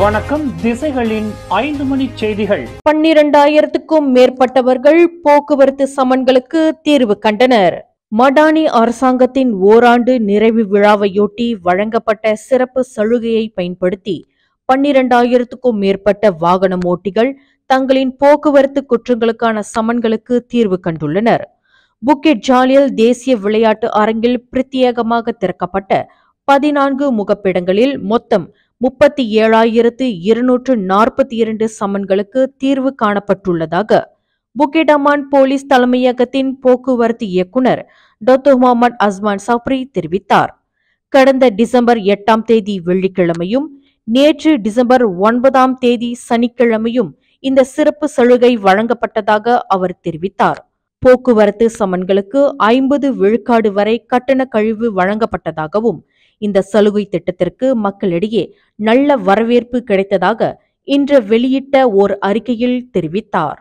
வணக்கம் திசைகளின் ஐந்து மணி செய்திகள் பன்னிரண்டாயிரத்துக்கும் மேற்பட்டவர்கள் போக்குவரத்து சமன்களுக்கு தீர்வு கண்டனர் மடானி அரசாங்கத்தின் ஓராண்டு நிறைவு விழாவையொட்டி வழங்கப்பட்ட சிறப்பு சலுகையை பயன்படுத்தி பன்னிரண்டாயிரத்துக்கும் மேற்பட்ட வாகனம் ஓட்டிகள் தங்களின் போக்குவரத்து குற்றங்களுக்கான சமன்களுக்கு தீர்வு கண்டுள்ளனர் புக்கிட் ஜாலியல் தேசிய விளையாட்டு அரங்கில் பிரத்யேகமாக திறக்கப்பட்ட பதினான்கு முகப்பிடங்களில் மொத்தம் முப்பத்தி ஏழாயிரத்து இருநூற்று நாற்பத்தி இரண்டு சமன்களுக்கு தீர்வு காணப்பட்டுள்ளதாக புக்கிட் அமான் போலீஸ் தலைமையகத்தின் போக்குவரத்து இயக்குனர் டாக்டர் முகமது அஸ்மான் சப்ரி தெரிவித்தார் கடந்த டிசம்பர் எட்டாம் தேதி வெள்ளிக்கிழமையும் நேற்று டிசம்பர் ஒன்பதாம் தேதி சனிக்கிழமையும் இந்த சிறப்பு சலுகை வழங்கப்பட்டதாக அவர் தெரிவித்தார் போக்குவரத்து சமன்களுக்கு ஐம்பது விழுக்காடு வரை கட்டண கழிவு வழங்கப்பட்டதாகவும் இந்த சலுகை திட்டத்திற்கு மக்களிடையே நல்ல வரவேற்பு கிடைத்ததாக இன்று வெளியிட்ட ஓர் அறிக்கையில் தெரிவித்தார்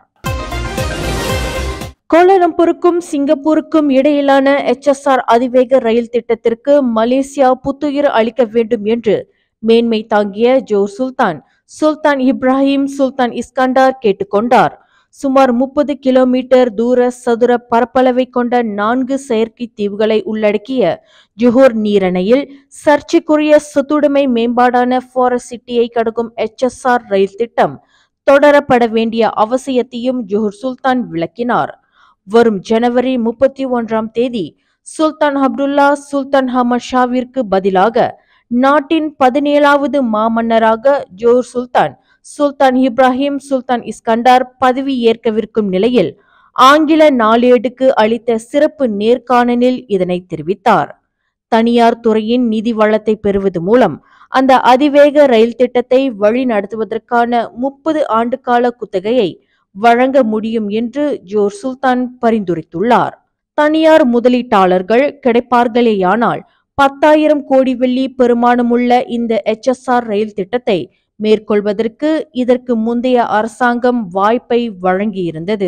கோலாலம்பூருக்கும் சிங்கப்பூருக்கும் இடையிலான HSR அதிவேக ரயில் திட்டத்திற்கு மலேசியா புத்துயிர் அளிக்க வேண்டும் என்று மேன்மை தாங்கிய ஜோர் சுல்தான் சுல்தான் இப்ராஹிம் சுல்தான் இஸ்கண்டார் கேட்டுக்கொண்டார் சுமார் முப்பது கிலோமீட்டர் தூர சதுர பரப்பளவை கொண்ட நான்கு செயற்கை தீவுகளை உள்ளடக்கிய ஜுஹூர் நீரணையில் சர்ச்சைக்குரிய சொத்துடைமை மேம்பாடான ஃபாரஸ்ட் சிட்டியை கடக்கும் HSR ரயில் திட்டம் தொடரப்பட வேண்டிய அவசியத்தையும் ஜுஹூர் சுல்தான் விளக்கினார் வரும் ஜனவரி முப்பத்தி ஒன்றாம் தேதி சுல்தான் அப்துல்லா சுல்தான் ஹமத் ஷாவிற்கு பதிலாக நாட்டின் பதினேழாவது மாமன்னராக ஜோர் சுல்தான் சுல்தான் இப்ராஹிம் சுல்தான் இஸ்கண்டார் பதவி ஏற்கவிருக்கும் நிலையில் ஆங்கில நாளேடுக்கு அளித்த சிறப்பு நேர்காணலில் இதனை தெரிவித்தார் தனியார் துறையின் நிதி வளத்தை பெறுவது மூலம் அந்த அதிவேக ரயில் திட்டத்தை வழிநடத்துவதற்கான முப்பது ஆண்டுகால குத்தகையை வழங்க முடியும் என்று ஜோர் சுல்தான் பரிந்துரைத்துள்ளார் தனியார் முதலீட்டாளர்கள் கிடைப்பார்களேயானால் பத்தாயிரம் கோடி வெள்ளி பெருமானமுள்ள இந்த HSR ரயில் திட்டத்தை மேற்கொள்வதற்கு இதற்கு முந்தைய அரசாங்கம் வாய்ப்பை வழங்கியிருந்தது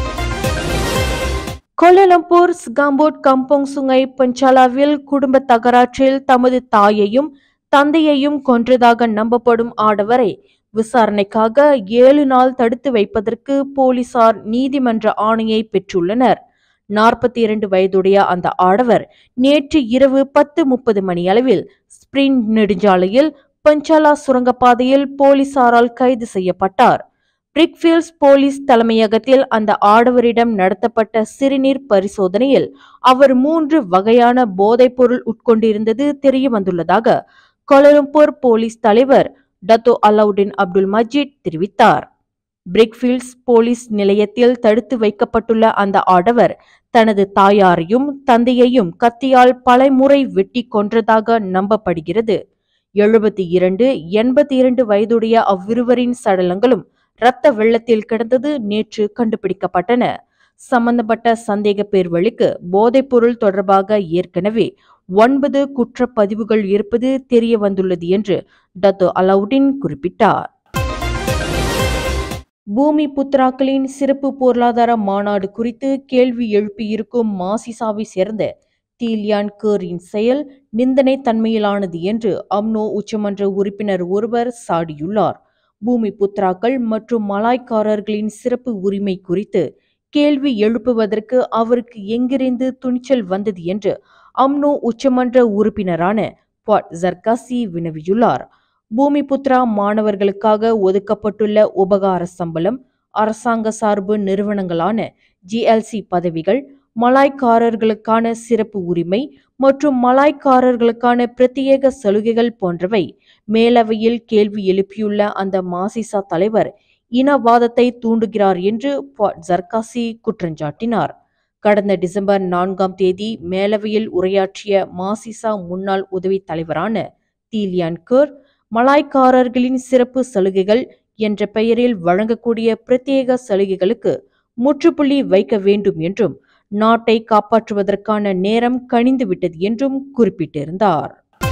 கோலாலம்பூர் ஸ்காம்போட் கம்போங் சுங்கை பஞ்சாலாவில் குடும்ப தகராற்றில் தமது தாயையும் தந்தையையும் கொன்றதாக நம்பப்படும் ஆடவரை விசாரணைக்காக ஏழு நாள் தடுத்து வைப்பதற்கு போலீசார் நீதிமன்ற ஆணையை பெற்றுள்ளனர் நாற்பத்தி இரண்டு வயதுடைய அந்த ஆடவர் நேற்று இரவு பத்து முப்பது மணியளவில் ஸ்பிரின் நெடுஞ்சாலையில் பஞ்சாலா சுரங்கப்பாதையில் போலீசாரால் கைது செய்யப்பட்டார் பிரிக்ஃபீல்ட்ஸ் போலீஸ் தலைமையகத்தில் அந்த ஆடவரிடம் நடத்தப்பட்ட சிறுநீர் பரிசோதனையில் அவர் மூன்று வகையான போதைப்பொருள் உட்கொண்டிருந்தது தெரிய வந்துள்ளதாக கோலலம்பூர் போலீஸ் தலைவர் டத்தோ அலாவுடின் அப்துல் மஜீத் தெரிவித்தார் பிரிக்ஃபீல்ட்ஸ் போலீஸ் நிலையத்தில் தடுத்து வைக்கப்பட்டுள்ள அந்த ஆடவர் தனது தாயாரையும் தந்தையையும் கத்தியால் பலமுறை வெட்டி கொன்றதாக நம்பப்படுகிறது எழுபத்தி இரண்டு எண்பத்தி இரண்டு வயதுடைய அவ்விருவரின் சடலங்களும் இரத்த வெள்ளத்தில் கிடந்தது நேற்று கண்டுபிடிக்கப்பட்டன சம்பந்தப்பட்ட சந்தேக பேர் வழிக்கு போதைப்பொருள் தொடர்பாக ஏற்கனவே ஒன்பது குற்றப்பதிவுகள் இருப்பது தெரிய வந்துள்ளது என்று டத்தோ அலாவுடின் குறிப்பிட்டார் பூமி புத்ராக்களின் சிறப்பு பொருளாதார மாநாடு குறித்து கேள்வி எழுப்பியிருக்கும் மாசிசாவை சேர்ந்த தீலியான் கேரின் செயல் நிந்தனை தன்மையிலானது என்று அம்னோ உச்சமன்ற உறுப்பினர் ஒருவர் சாடியுள்ளார் பூமி புத்ராக்கள் மற்றும் மலாய்க்காரர்களின் சிறப்பு உரிமை குறித்து கேள்வி எழுப்புவதற்கு அவருக்கு எங்கிருந்து துணிச்சல் வந்தது என்று அம்னோ உச்சமன்ற உறுப்பினரான பாட் ஜர்காசி வினவியுள்ளார் பூமிபுத்ரா மாணவர்களுக்காக ஒதுக்கப்பட்டுள்ள உபகார சம்பளம் அரசாங்க சார்பு நிறுவனங்களான ஜிஎல்சி பதவிகள் மலாய்க்காரர்களுக்கான சிறப்பு உரிமை மற்றும் மலாய்க்காரர்களுக்கான பிரத்யேக சலுகைகள் போன்றவை மேலவையில் கேள்வி எழுப்பியுள்ள அந்த மாசிசா தலைவர் இனவாதத்தை தூண்டுகிறார் என்று பாட் ஜர்காசி குற்றஞ்சாட்டினார் கடந்த டிசம்பர் நான்காம் தேதி மேலவையில் உரையாற்றிய மாசிசா முன்னாள் உதவி தலைவரான தீலியான் கர் மலாய்க்காரர்களின் சிறப்பு சலுகைகள் என்ற பெயரில் வழங்கக்கூடிய பிரத்யேக சலுகைகளுக்கு முற்றுப்புள்ளி வைக்க வேண்டும் என்றும் நாட்டை காப்பாற்றுவதற்கான நேரம் கனிந்துவிட்டது என்றும் குறிப்பிட்டிருந்தார்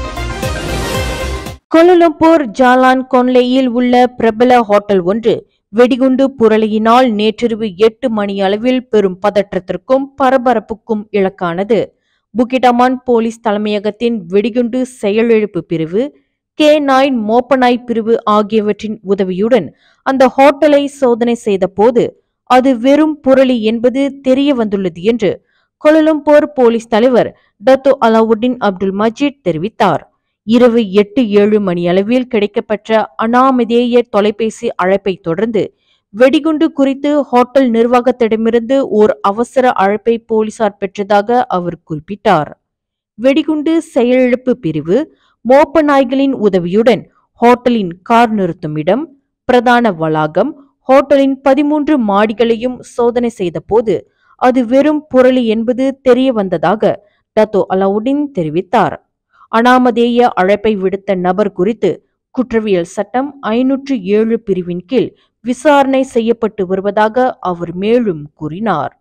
கோலலம்பூர் ஜாலான் கொன்லேயில் உள்ள பிரபல ஹோட்டல் ஒன்று வெடிகுண்டு புரளியினால் நேற்றிரவு எட்டு மணி அளவில் பெரும் பதற்றத்திற்கும் பரபரப்புக்கும் இலக்கானது புக்கிடமான் போலீஸ் தலைமையகத்தின் வெடிகுண்டு செயலிழப்பு பிரிவு கே நைன் மோப்பநாய் பிரிவு ஆகியவற்றின் உதவியுடன் அந்த ஹோட்டலை சோதனை செய்த போது அது வெறும் புரளி என்பது தெரிய வந்துள்ளது என்று கொலலம்பூர் போலீஸ் தலைவர் டத்தோ அலாவுddin அப்துல் மஜீத் தெரிவித்தார் இரவு எட்டு ஏழு மணி அளவில் கிடைக்கப்பெற்ற அனாமதேய தொலைபேசி அழைப்பை தொடர்ந்து வெடிகுண்டு குறித்து ஹோட்டல் நிர்வாகத்திடமிருந்து ஓர் அவசர அழைப்பை போலீசார் பெற்றதாக அவர் குறிப்பிட்டார் வெடிகுண்டு செயலிழப்பு பிரிவு மோப்ப நாய்களின் உதவியுடன் ஹோட்டலின் கார் நிறுத்தும் இடம் பிரதான வளாகம் ஹோட்டலின் பதிமூன்று மாடிகளையும் சோதனை செய்தபோது அது வெறும் புரளி என்பது தெரிய வந்ததாக டத்தோ அலாவுddin தெரிவித்தார் அனாமதேய அழைப்பை விடுத்த நபர் குறித்து குற்றவியல் சட்டம் ஐநூற்று ஏழு பிரிவின் கீழ் விசாரணை செய்யப்பட்டு வருவதாக அவர் மேலும் கூறினார்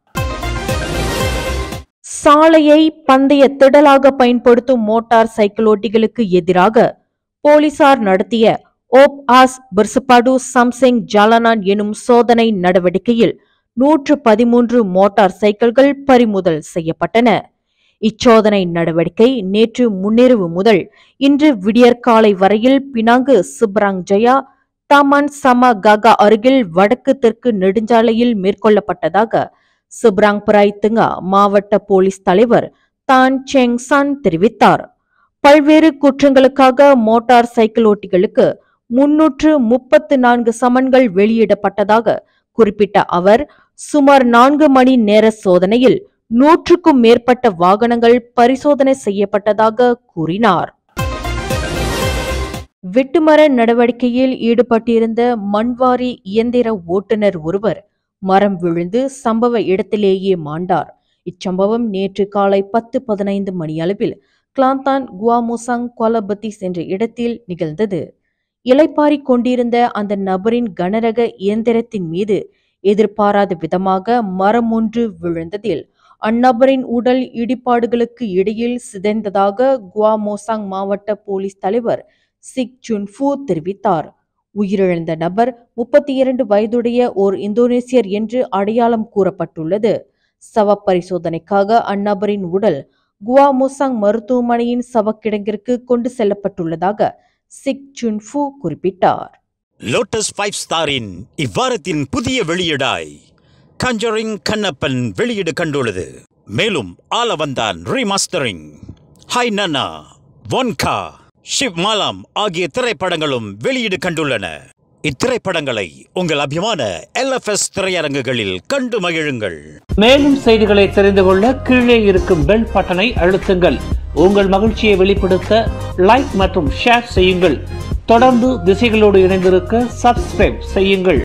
சாலையை பந்தய திடலாக பயன்படுத்தும் மோட்டார் சைக்கிளோட்டிகளுக்கு எதிராக போலீசார் நடத்திய ஓப் ஆஸ் பிர்சபாடு சம்சிங் ஜாலனான் எனும் சோதனை நடவடிக்கையில் நூற்று பதிமூன்று மோட்டார் சைக்கிள்கள் பறிமுதல் செய்யப்பட்டன இச்சோதனை நடவடிக்கை நேற்று முன்னிரவு முதல் இன்று விடியற்காலை வரையில் பினாங்கு சுப்ராங் ஜயா தாமான் சமா காகா அருகில் வடக்கு தெற்கு நெடுஞ்சாலையில் மேற்கொள்ளப்பட்டதாக சுப்ராங் பிராய்த்துங்கா மாவட்ட போலீஸ் தலைவர் தான் செங் சான் தெரிவித்தார் பல்வேறு குற்றங்களுக்காக மோட்டார் சைக்கிள் ஓட்டிகளுக்கு முன்னூற்று முப்பத்து நான்கு சமன்கள் வெளியிடப்பட்டதாக குறிப்பிட்ட அவர் சுமார் நான்கு மணி நேர சோதனையில் நூற்றுக்கும் மேற்பட்ட வாகனங்கள் பரிசோதனை செய்யப்பட்டதாக கூறினார் வெட்டுமர நடவடிக்கையில் ஈடுபட்டிருந்த மண்வாரி இயந்திர ஓட்டுநர் ஒருவர் மரம் விழுந்து சம்பவ இடத்திலேயே மாண்டார் இச்சம்பவம் நேற்று காலை பத்து பதினைந்து மணியளவில் கிளாந்தான் குவாமோசாங் கொலபத்திஸ் என்ற இடத்தில் நிகழ்ந்தது இலைப்பாரிக் கொண்டிருந்த அந்த நபரின் கனரக இயந்திரத்தின் மீது எதிர்பாராத விதமாக மரம் ஒன்று விழுந்ததில் அந்நபரின் உடல் இடிபாடுகளுக்கு இடையில் சிதைந்ததாக குவாமோசாங் மாவட்ட போலீஸ் தலைவர் சிக் சுன்ஃபு தெரிவித்தார் உயிரிழந்த நபர் முப்பத்தி இரண்டு வயதுடைய ஓர் இந்தோனேசியர் என்று அடையாளம் கூறப்பட்டுள்ளது சவ பரிசோதனைக்காக அந்நபரின் உடல் குவாமோசாங் மருத்துவமனையின் சவக்கிடங்கிற்கு கொண்டு செல்லப்பட்டுள்ளதாக சிக் சுன்ஃபு குறிப்பிட்டார் லோட்டஸ் ஃபைவ் ஸ்டாரின் இவ்வாரத்தின் புதிய வெளியீடாய் கஞ்சரிங் கண்ணப்பன் வெளியீடு கண்டுள்ளது மேலும் ஆலவந்தான் ரீமாஸ்டரிங் ஹை நன்னா ஒன்கா ஷிவ் மாலாம் ஆகிய திரைப்படங்களும் வெளியீடு கண்டுள்ளன இத்திரைப்படங்களை உங்கள் அபிமான எல்எஃப்எஸ் திரையரங்குகளில் கண்டு மகிழுங்கள் மேலும் செய்திகளை தெரிந்து கொள்ள கீழே இருக்கும் பெல் பட்டனை அழுத்துங்கள் உங்கள் மகிழ்ச்சியை வெளிப்படுத்த லைக் மற்றும் ஷேர் செய்யுங்கள் தொடர்ந்து திசைகளோடு இணைந்திருக்க சப்ஸ்கிரைப் செய்யுங்கள்